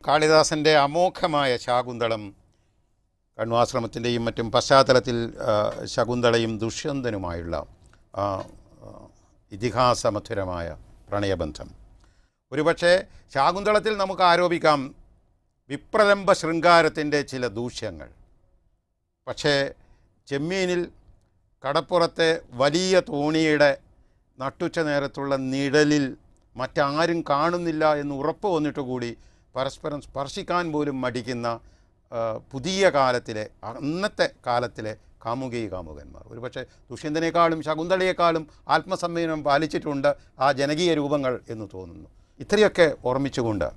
കാളിദാസൻ്റെ അമോഘമായ ശാകുന്തളം കണ്വാശ്രമത്തിൻ്റെയും മറ്റും പശ്ചാത്തലത്തിൽ ആ, ശകുന്തളയും ദുഷ്യന്തനുമായുള്ള ആ, ആ, ഇതിഹാസമധുരമായ പ്രണയബന്ധം ഒരുപക്ഷെ ശാകുന്തളത്തിൽ നമുക്ക് ആരോപിക്കാം വിപ്രലംബ ശൃംഗാരത്തിൻ്റെ ചില ദൂഷ്യങ്ങൾ പക്ഷേ ചെമ്മീനിൽ കടപ്പുറത്തെ വലിയ തോണിയുടെ നട്ടുച്ച നേരത്തുള്ള നിഴലിൽ മറ്റാരും കാണുന്നില്ല എന്ന് ഉറപ്പ് വന്നിട്ട് കൂടി പരസ്പരം സ്പർശിക്കാൻ പോലും മടിക്കുന്ന ആ, പുതിയ കാലത്തിലെ അന്നത്തെ കാലത്തിലെ കാമുകി കാമുകന്മാർ ഒരുപക്ഷെ ദുഷ്യന്തനേക്കാളും ശകുന്തളയേക്കാളും ആത്മസംയമനം പാലിച്ചിട്ടുണ്ട് ആ ജനകീയ രൂപങ്ങൾ എന്ന് തോന്നുന്നു ഇത്രയൊക്കെ ഓർമ്മിച്ചുകൊണ്ട്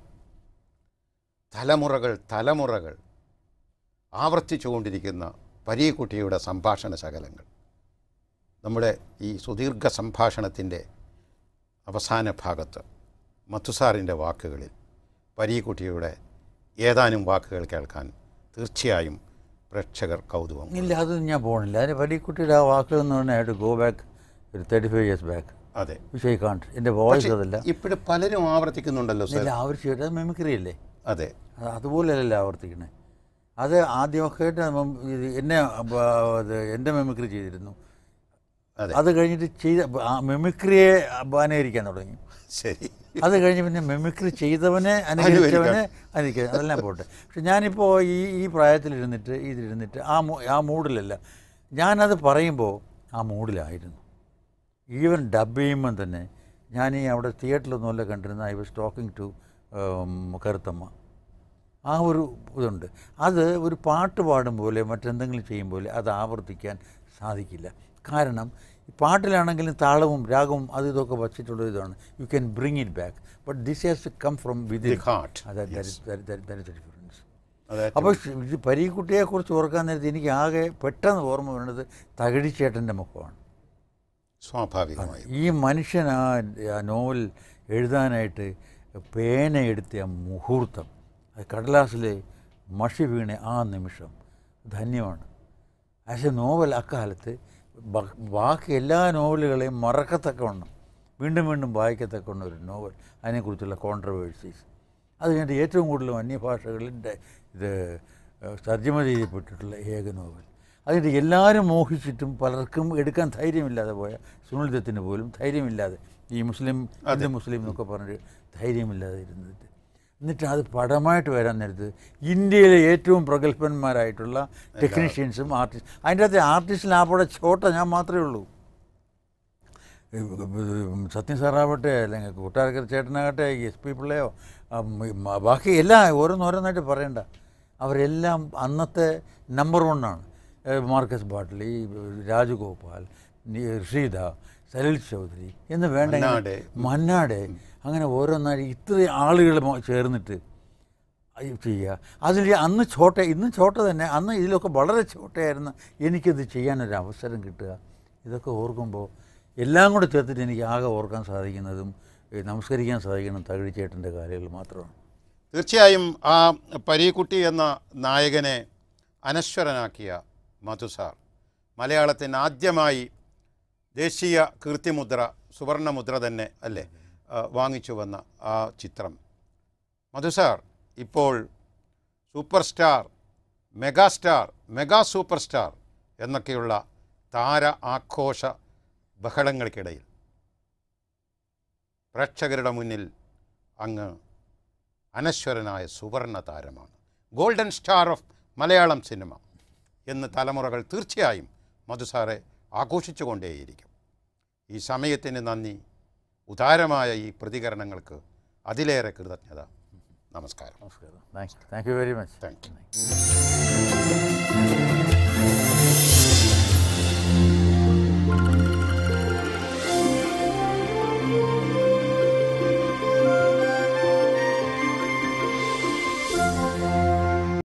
തലമുറകൾ തലമുറകൾ ആവർത്തിച്ചുകൊണ്ടിരിക്കുന്ന പരീക്കുട്ടിയുടെ സംഭാഷണ ശകലങ്ങൾ നമ്മുടെ ഈ സുദീർഘ സംഭാഷണത്തിൻ്റെ അവസാന ഭാഗത്ത് മത്തുസാറിൻ്റെ വാക്കുകളിൽ പരീക്കുട്ടിയുടെ ഏതാനും വാക്കുകൾ കേൾക്കാൻ തീർച്ചയായും പ്രേക്ഷകർ കൗതുകം ഇല്ല അത് ഞാൻ പോകണില്ല അതിന് പരീക്കുട്ടിയുടെ ആ വാക്കുകൾ എന്ന് പറഞ്ഞാൽ ടു ഗോ ബാക്ക് ഒരു തേർട്ടി ഫൈവ് ഇയേഴ്സ് ബാക്ക് അതെ വിഷ് ഐ കാണ്ട് എൻ്റെ വോയിസ് അതല്ല ഇപ്പോഴും പലരും ആവർത്തിക്കുന്നുണ്ടല്ലോ സർ ഇല്ല ആവശ്യമായിട്ട് അത് മെമിക്രി അല്ലേ അതെ അത് അതുപോലെയല്ല ആവർത്തിക്കണേ അത് ആദ്യമൊക്കെ ആയിട്ട് മം- ഇത് എന്നെ ബ- അത് എൻ്റെ മെമിക്രി ചെയ്തിരുന്നു അതെ അത് കഴിഞ്ഞിട്ട് ചെയ്ത ആ മെമിക്രിയെ അനുകരിക്കാൻ തുടങ്ങി ശരി അത് കഴിഞ്ഞ് പിന്നെ മെമിക്രി ചെയ്തവനെ അനുകരിച്ചവനെ അനുകരിക്കുക അതെല്ലാം പോട്ടെ പക്ഷെ ഞാനിപ്പോൾ ഈ ഈ പ്രായത്തിലിരുന്നിട്ട് ഇതിലിരുന്നിട്ട് ആ മൂ ആ മൂഡിലല്ല ഞാനത് പറയുമ്പോൾ ആ മൂഡിലായിരുന്നു ഈവൻ ഡബ് ചെയ്യുമ്പം തന്നെ ഞാൻ ഈ അവിടെ തിയേറ്ററിലൊന്നുമല്ല കണ്ടിരുന്ന I was talking to Karuthamma ആ ഒരു ഇതുണ്ട് അത് ഒരു പാട്ട് പാടും പോലെ മറ്റെന്തെങ്കിലും ചെയ്യും പോലെ അത് ആവർത്തിക്കാൻ സാധിക്കില്ല കാരണം ഈ പാട്ടിലാണെങ്കിലും താളവും രാഗവും അത് ഇതൊക്കെ വച്ചിട്ടുള്ള ഇതാണ് you can bring it back but this has to come from within The heart, difference അതെ അപ്പോൾ ഇത് പരീക്കുട്ടിയെക്കുറിച്ച് ഓർക്കാൻ നേരത്ത് എനിക്ക് ആകെ പെട്ടെന്ന് ഓർമ്മ വരുന്നത് തകഴിച്ചേട്ടൻ്റെ മുഖമാണ് സ്വാഭാവികമായി ഈ മനുഷ്യൻ ആ ആ നോവൽ എഴുതാനായിട്ട് പേന എടുത്ത ആ മുഹൂർത്തം അത് കടലാസിലെ മഷി വീണ ആ നിമിഷം ധന്യമാണ് ആസ് എ നോവൽ അക്കാലത്ത് ബ- ബാക്കി എല്ലാ നോവലുകളെയും മറക്കത്തക്കവണ്ണം വീണ്ടും വീണ്ടും വായിക്കത്തക്കവണ്ണം ഒരു നോവൽ അതിനെക്കുറിച്ചുള്ള കോൺട്രവേഴ്സീസ് അത് കഴിഞ്ഞിട്ട് ഏറ്റവും കൂടുതലും അന്യഭാഷകളിൻ്റെ ഇത് ഏഹ്, തർജ്ജമ ചെയ്യപ്പെട്ടിട്ടുള്ള ഏക നോവൽ അതിൻ്റെ എല്ലാവരും മോഹിച്ചിട്ടും പലർക്കും എടുക്കാൻ ധൈര്യമില്ലാതെ പോയ സുനിൽദത്തിന് പോലും ധൈര്യമില്ലാതെ ഈ മുസ്ലിം ഹിന്ദു മുസ്ലിം എന്നൊക്കെ പറഞ്ഞിട്ട് ധൈര്യമില്ലാതെ ഇരുന്നിട്ട് എന്നിട്ട് അത് പടമായിട്ട് വരാൻ നേരത്ത് ഇന്ത്യയിലെ ഏറ്റവും പ്രഗത്ഭന്മാരായിട്ടുള്ള ടെക്നീഷ്യൻസും ആർട്ടിസ്റ്റ് അതിൻ്റെ അകത്ത് ആർട്ടിസ്റ്റിൽ ആ പടെ ചോട്ട ഞാൻ മാത്രമേ ഉള്ളൂ സത്യം സാറാവട്ടെ അല്ലെങ്കിൽ കൂട്ടാരക്കര ചേട്ടനാകട്ടെ എസ് പി പിള്ളയോ ആ, മ- മ- ബാക്കി എല്ലാം ഓരോന്നോരോന്നായിട്ട് പറയണ്ട അവരെല്ലാം അന്നത്തെ നമ്പർ വണ്ണാണ് മാർക്കസ് ബാട്ട്ലി രാജഗോപാൽ നി- ഋഷിത സലിൽ ചൗധരി എന്ന് വേണ്ട മന്നാടെ. മന്നാടെ അങ്ങനെ ഓരോന്നായി ഇത്രയും ആളുകൾ മൊ- ചേർന്നിട്ട് അത് ചെയ്യുക അതിൽ അന്ന് ചോട്ട ഇന്നും ചോട്ട തന്നെ അന്ന് ഇതിലൊക്കെ വളരെ ചോട്ടയായിരുന്ന എനിക്കിത് ചെയ്യാനൊരു അവസരം കിട്ടുക ഇതൊക്കെ ഓർക്കുമ്പോൾ എല്ലാം കൂടെ ചേർത്തിട്ട് എനിക്ക് ആകെ ഓർക്കാൻ സാധിക്കുന്നതും ഏ, നമസ്കരിക്കാൻ സാധിക്കുന്ന തകഴിച്ചേട്ടൻ്റെ കാര്യങ്ങൾ മാത്രമാണ് തീർച്ചയായും ആ പരീക്കുട്ടി എന്ന നായകനെ അനശ്വരനാക്കിയ മധുസാർ മലയാളത്തിന് ആദ്യമായി ദേശീയ കീർത്തിമുദ്ര സുവർണമുദ്ര തന്നെ അല്ലേ ആ, വാങ്ങിച്ചു വന്ന ആ ചിത്രം മധുസാർ ഇപ്പോൾ super star megastar mega super star എന്നൊക്കെയുള്ള താര ആഘോഷ ബഹളങ്ങൾക്കിടയിൽ പ്രേക്ഷകരുടെ മുന്നിൽ അങ്ങ് അനശ്വരനായ സുവർണ താരമാണ് golden star of Malayalam cinema എന്ന് തലമുറകൾ തീർച്ചയായും മധുസാറെ ആഘോഷിച്ചു കൊണ്ടേയിരിക്കും ഈ സമയത്തിന് നന്ദി ഉദാരമായ ഈ പ്രതികരണങ്ങൾക്ക് അതിലേറെ കൃതജ്ഞത നമസ്കാരം നമസ്കാരം thank thank you very much thank U